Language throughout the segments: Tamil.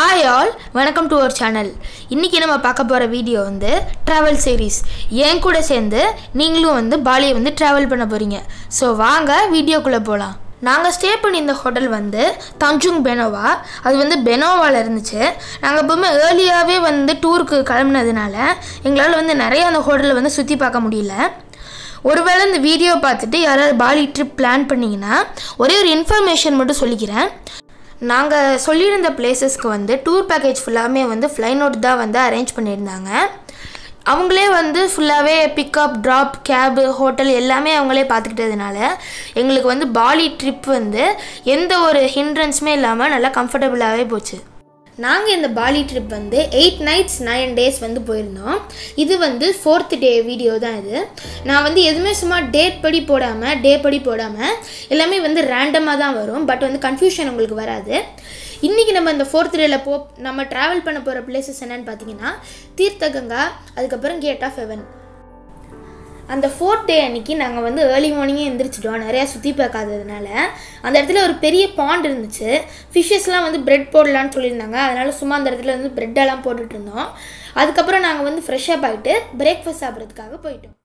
hi all welcome to our channel இன்றைக்கி நம்ம பார்க்க போகிற வீடியோ வந்து ட்ராவல் சீரீஸ் என் கூட சேர்ந்து நீங்களும் வந்து பாலியை வந்து ட்ராவல் பண்ண போகிறீங்க ஸோ வாங்க வீடியோக்குள்ளே போகலாம் நாங்கள் ஸ்டே பண்ணியிருந்த ஹோட்டல் வந்து தஞ்சுங் பெனோவா அது வந்து பெனோவாவில் இருந்துச்சு நாங்கள் எப்பவுமே ஏர்லியாகவே வந்து டூருக்கு கிளம்புனதுனால எங்களால் வந்து நிறைய அந்த ஹோட்டலில் வந்து சுற்றி பார்க்க முடியல ஒருவேளை இந்த வீடியோ பார்த்துட்டு யாராவது பாலி ட்ரிப் பிளான் பண்ணிங்கன்னா ஒரே ஒரு இன்ஃபர்மேஷன் மட்டும் சொல்லிக்கிறேன் நாங்கள் சொல்லியிருந்த பிளேசஸ்க்கு வந்து டூர் பேக்கேஜ் ஃபுல்லாமே வந்து ஃப்ளைனோட் தான் வந்து அரேஞ்ச் பண்ணியிருந்தாங்க அவங்களே வந்து ஃபுல்லாகவே பிக்கப் ட்ராப் கேபு ஹோட்டல் எல்லாமே அவங்களே பார்த்துக்கிட்டதுனால எங்களுக்கு வந்து பாலி ட்ரிப் வந்து எந்த ஒரு ஹிண்ட்ரன்ஸுமே இல்லாமல் நல்லா கம்ஃபர்டபுளாகவே போச்சு நாங்கள் இந்த பாலி ட்ரிப் வந்து எயிட் நைட்ஸ் நைன் டேஸ் வந்து போயிருந்தோம் இது வந்து ஃபோர்த் டே வீடியோ தான் இது நான் வந்து எதுவுமே சும்மா டேட் படி போடாமல் டே படி போடாமல் எல்லாமே வந்து ரேண்டமாக தான் வரும் பட் வந்து கன்ஃபியூஷன் உங்களுக்கு வராது இன்றைக்கி நம்ம இந்த ஃபோர்த் டேல போ நம்ம ட்ராவல் பண்ண போகிற பிளேசஸ் என்னென்னு பார்த்தீங்கன்னா தீர்த்தகங்கா அதுக்கப்புறம் கேட் ஆஃப் ஹெவன் அந்த ஃபோர்த் டே அன்னைக்கு நாங்கள் வந்து ஏர்லி மார்னிங்கே எந்திரிச்சிட்டோம் நிறையா சுற்றி பார்க்காததுனால அந்த இடத்துல ஒரு பெரிய பாண்ட் இருந்துச்சு ஃபிஷ்ஷஸ்லாம் வந்து பிரெட் போடலான்னு சொல்லியிருந்தாங்க அதனால சும்மா அந்த இடத்துல வந்து பிரெட்டெல்லாம் போட்டுட்டு இருந்தோம் அதுக்கப்புறம் நாங்கள் வந்து ஃப்ரெஷ்ஷப் ஆகிட்டு பிரேக்ஃபாஸ்ட் சாப்பிட்றதுக்காக போயிட்டோம்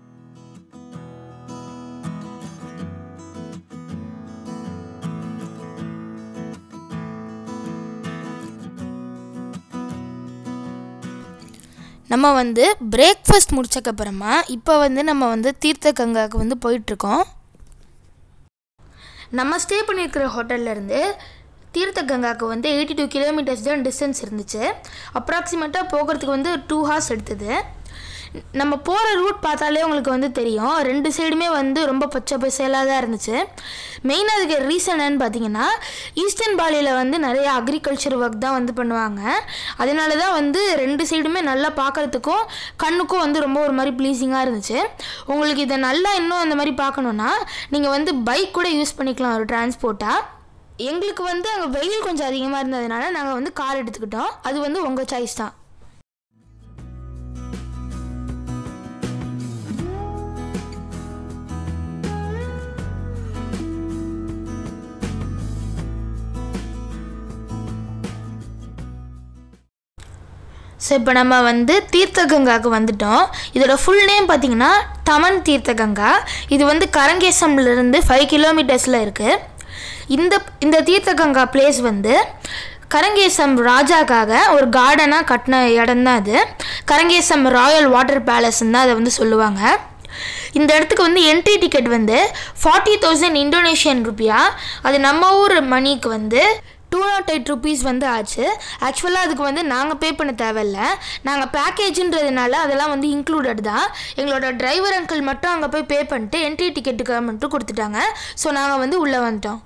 நம்ம வந்து பிரேக்ஃபாஸ்ட் முடிச்சக்கப்புறமா இப்போ வந்து நம்ம வந்து தீர்த்தகங்காவுக்கு வந்து போயிட்டுருக்கோம் நம்ம ஸ்டே பண்ணியிருக்கிற ஹோட்டல்லேருந்து தீர்த்தகங்காவுக்கு வந்து எயிட்டி டூ கிலோமீட்டர்ஸ் தான் டிஸ்டன்ஸ் இருந்துச்சு அப்ராக்சிமேட்டாக போகிறதுக்கு வந்து டூ ஹார்ஸ் எடுத்தது நம்ம போகிற ரூட் பார்த்தாலே உங்களுக்கு வந்து தெரியும் ரெண்டு சைடுமே வந்து ரொம்ப பச்சை பசேலாக தான் இருந்துச்சு மெயினாக அதுக்கு ரீசன் என்னன்னு பார்த்தீங்கன்னா ஈஸ்டர்ன் பாலியில் வந்து நிறைய அக்ரிகல்ச்சர் ஒர்க் தான் வந்து பண்ணுவாங்க அதனால தான் வந்து ரெண்டு சைடுமே நல்லா பார்க்குறதுக்கும் கண்ணுக்கும் வந்து ரொம்ப ஒரு மாதிரி ப்ளீஸிங்காக இருந்துச்சு உங்களுக்கு இதை நல்லா இன்னும் அந்த மாதிரி பார்க்கணுன்னா நீங்கள் வந்து பைக் கூட யூஸ் பண்ணிக்கலாம் ஒரு டிரான்ஸ்போர்ட்டாக எங்களுக்கு வந்து அங்கே வெயில் கொஞ்சம் அதிகமாக இருந்ததுனால நாங்கள் வந்து கார் எடுத்துக்கிட்டோம் அது வந்து உங்கள் சாய்ஸ் தான் ஸோ இப்போ நம்ம வந்து தீர்த்தகங்காவுக்கு வந்துட்டோம் இதோட ஃபுல் நேம் பார்த்தீங்கன்னா தமன் தீர்த்தகங்கா இது வந்து கரங்கேசம்லேருந்து ஃபைவ் கிலோமீட்டர்ஸில் இருக்குது இந்த இந்த தீர்த்தகங்கா பிளேஸ் வந்து கரங்கேசம் ராஜாக்காக ஒரு கார்டனாக கட்டின இடம் தான் அது கரங்கேசம் ராயல் வாட்டர் பேலஸ்ன்னு தான் அதை வந்து சொல்லுவாங்க இந்த இடத்துக்கு வந்து என்ட்ரி டிக்கெட் வந்து ஃபார்ட்டி தௌசண்ட் இந்தோனேஷியன் ருப்பியா அது நம்ம ஊர் மணிக்கு வந்து டூ நாட் எயிட் ருபீஸ் வந்து ஆச்சு ஆக்சுவலாக அதுக்கு வந்து நாங்கள் பே பண்ண தேவையில்ல நாங்கள் பேக்கேஜுன்றதுனால அதெல்லாம் வந்து இன்க்ளூடட் தான் எங்களோட டிரைவர் அங்கிள் மட்டும் அங்கே போய் பே பண்ணிட்டு என்ட்ரி டிக்கெட்டுக்கு மட்டும் கொடுத்துட்டாங்க ஸோ நாங்கள் வந்து உள்ளே வந்துட்டோம்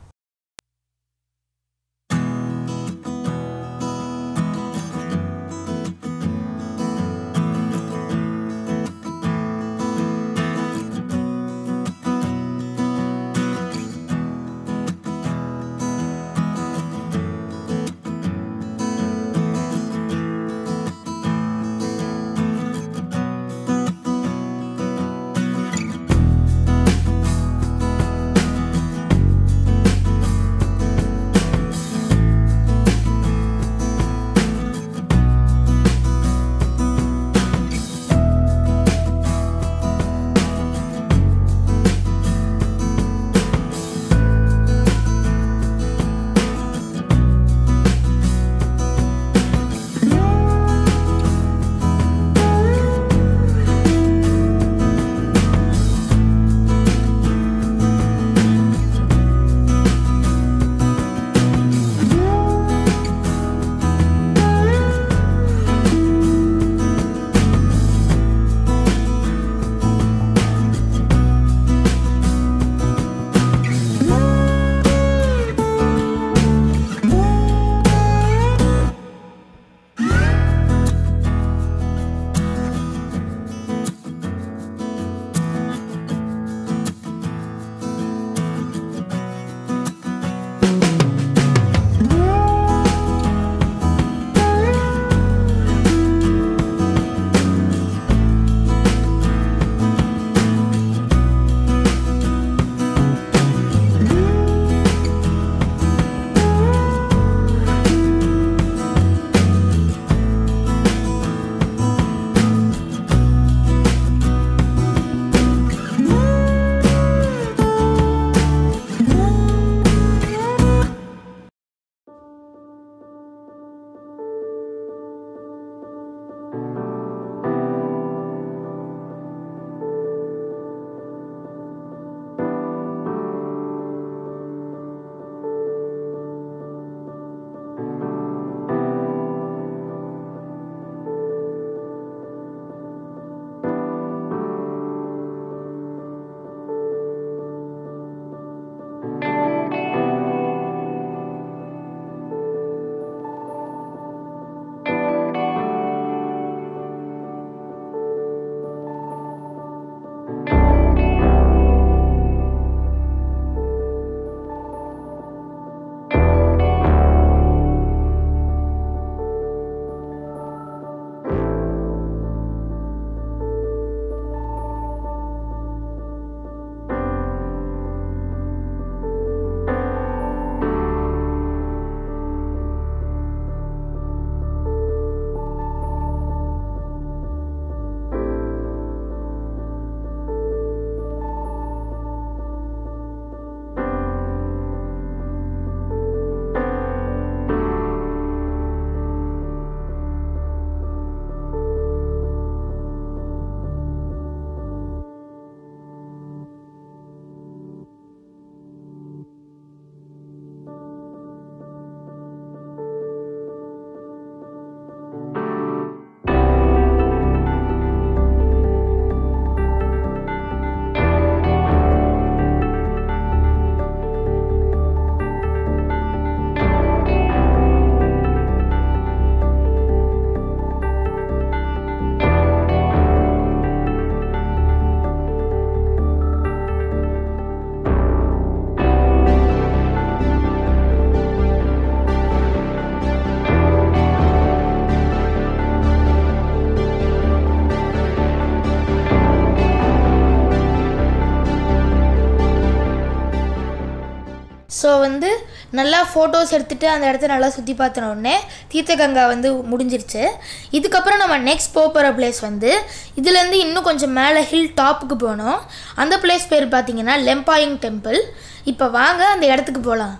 ஸோ வந்து நல்லா ஃபோட்டோஸ் எடுத்துகிட்டு அந்த இடத்த நல்லா சுற்றி பார்த்தின உடனே தீர்த்தகங்கா வந்து முடிஞ்சிருச்சு இதுக்கப்புறம் நம்ம நெக்ஸ்ட் போக போகிற பிளேஸ் வந்து இதுலேருந்து இன்னும் கொஞ்சம் மேலே ஹில் டாப்புக்கு போனோம் அந்த பிளேஸ் பேர் பார்த்தீங்கன்னா லெம்பாயிங் டெம்பிள் இப்போ வாங்க அந்த இடத்துக்கு போகலாம்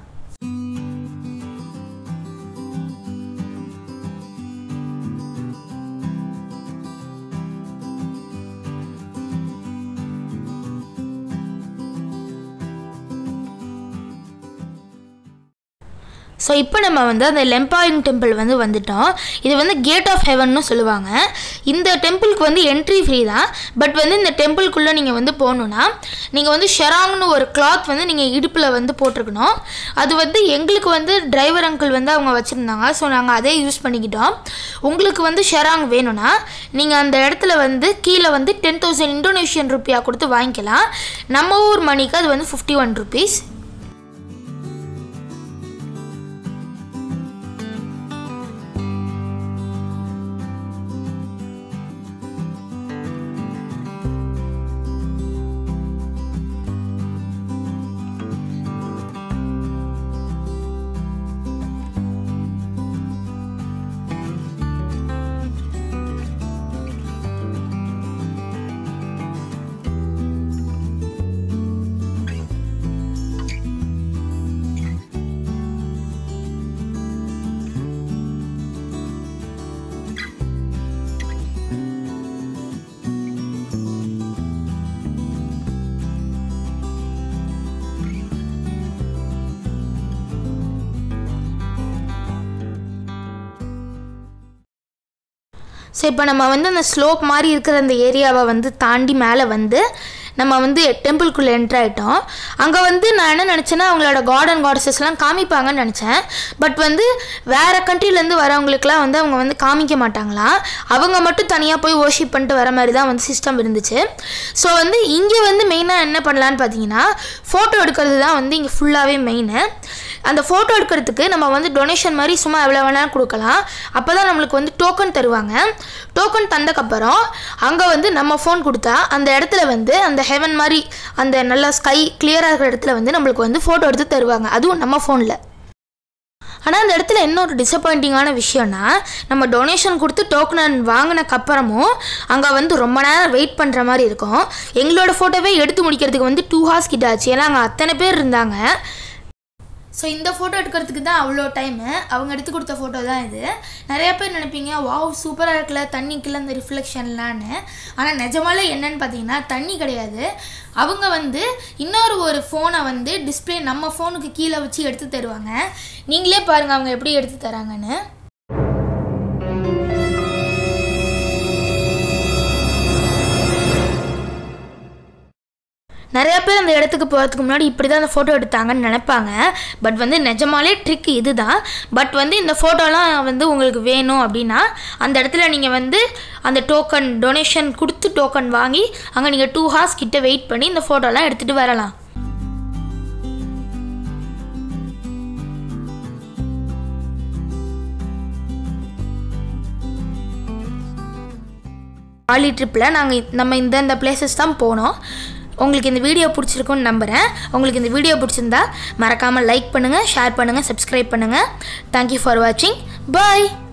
ஸோ இப்போ நம்ம வந்து அந்த லெம்பாயிங் டெம்பிள் வந்து வந்துட்டோம் இது வந்து கேட் ஆஃப் ஹெவன்னு சொல்லுவாங்க இந்த டெம்பிளுக்கு வந்து என்ட்ரி ஃப்ரீ தான் பட் வந்து இந்த டெம்பிள்குள்ளே நீங்கள் வந்து போகணுன்னா நீங்கள் வந்து ஷெராங்னு ஒரு கிளாத் வந்து நீங்கள் இடுப்பில் வந்து போட்டிருக்கணும் அது வந்து எங்களுக்கு வந்து டிரைவர் அங்கிள் வந்து அவங்க வச்சுருந்தாங்க ஸோ நாங்கள் அதே யூஸ் பண்ணிக்கிட்டோம் உங்களுக்கு வந்து ஷெராங் வேணும்னா நீங்கள் அந்த இடத்துல வந்து கீழே வந்து டென் தௌசண்ட் இந்தோனேஷியன் ருப்பியா கொடுத்து வாங்கிக்கலாம் நம்ம ஊர் மணிக்கு அது வந்து ஃபிஃப்டி ஒன் ருபீஸ் ஸோ இப்போ நம்ம வந்து அந்த ஸ்லோப் மாதிரி இருக்கிற அந்த ஏரியாவை வந்து தாண்டி மேலே வந்து நம்ம வந்து டெம்பிள்குள்ளே என்ட்ரு ஆகிட்டோம் அங்கே வந்து நான் என்ன நினச்சேன்னா அவங்களோட கார்டன் காடஸஸ்லாம் காமிப்பாங்கன்னு நினச்சேன் பட் வந்து வேறு கண்ட்ரிலேருந்து வரவங்களுக்குலாம் வந்து அவங்க வந்து காமிக்க மாட்டாங்களாம் அவங்க மட்டும் தனியாக போய் ஓர்ஷிப் பண்ணிட்டு வர மாதிரி தான் வந்து சிஸ்டம் இருந்துச்சு ஸோ வந்து இங்கே வந்து மெயினாக என்ன பண்ணலான்னு பார்த்தீங்கன்னா ஃபோட்டோ எடுக்கிறது தான் வந்து இங்கே ஃபுல்லாகவே மெயின் அந்த ஃபோட்டோ எடுக்கிறதுக்கு நம்ம வந்து டொனேஷன் மாதிரி சும்மா எவ்வளோ வேணாலும் கொடுக்கலாம் அப்போ தான் நம்மளுக்கு வந்து டோக்கன் தருவாங்க டோக்கன் தந்தக்கப்புறம் அங்கே வந்து நம்ம ஃபோன் கொடுத்தா அந்த இடத்துல வந்து அந்த ஹெவன் மாதிரி அந்த நல்லா ஸ்கை கிளியராக இருக்கிற இடத்துல வந்து நம்மளுக்கு வந்து ஃபோட்டோ எடுத்து தருவாங்க அதுவும் நம்ம ஃபோனில் ஆனால் அந்த இடத்துல என்ன ஒரு டிசப்பாயிண்டிங்கான விஷயம்னா நம்ம டொனேஷன் கொடுத்து டோக்கன் வாங்கினக்கப்புறமும் அங்கே வந்து ரொம்ப நேரம் வெயிட் பண்ணுற மாதிரி இருக்கும் எங்களோட ஃபோட்டோவே எடுத்து முடிக்கிறதுக்கு வந்து டூ ஹார்ஸ் கிட்ட ஆச்சு ஏன்னா அங்கே அத்தனை பேர் இருந்தாங்க ஸோ இந்த ஃபோட்டோ எடுக்கிறதுக்கு தான் அவ்வளோ டைமு அவங்க எடுத்து கொடுத்த ஃபோட்டோ தான் இது நிறையா பேர் நினைப்பீங்க வாவ் சூப்பராக இருக்குல்ல தண்ணிக்குள்ள அந்த ரிஃப்ளெக்ஷன்லான்னு ஆனால் நிஜமாலே என்னன்னு பார்த்தீங்கன்னா தண்ணி கிடையாது அவங்க வந்து இன்னொரு ஒரு ஃபோனை வந்து டிஸ்பிளே நம்ம ஃபோனுக்கு கீழே வச்சு எடுத்து தருவாங்க நீங்களே பாருங்கள் அவங்க எப்படி எடுத்து தராங்கன்னு நிறையா பேர் அந்த இடத்துக்கு போகிறதுக்கு முன்னாடி இப்படி தான் அந்த ஃபோட்டோ எடுத்தாங்கன்னு நினைப்பாங்க பட் வந்து நிஜமாலே ட்ரிக் இது தான் பட் வந்து இந்த ஃபோட்டோலாம் வந்து உங்களுக்கு வேணும் அப்படின்னா அந்த இடத்துல நீங்கள் வந்து அந்த டோக்கன் டொனேஷன் கொடுத்து டோக்கன் வாங்கி அங்கே நீங்கள் டூ ஹார்ஸ் கிட்ட வெயிட் பண்ணி இந்த ஃபோட்டோலாம் எடுத்துகிட்டு வரலாம் பாலி ட்ரிப்பில் நாங்கள் நம்ம இந்தந்த பிளேசஸ் தான் போனோம் உங்களுக்கு இந்த வீடியோ பிடிச்சிருக்குன்னு நம்புகிறேன் உங்களுக்கு இந்த வீடியோ பிடிச்சிருந்தா மறக்காமல் லைக் பண்ணுங்கள் ஷேர் பண்ணுங்கள் சப்ஸ்கிரைப் பண்ணுங்கள் தேங்க்யூ ஃபார் வாட்சிங் பாய்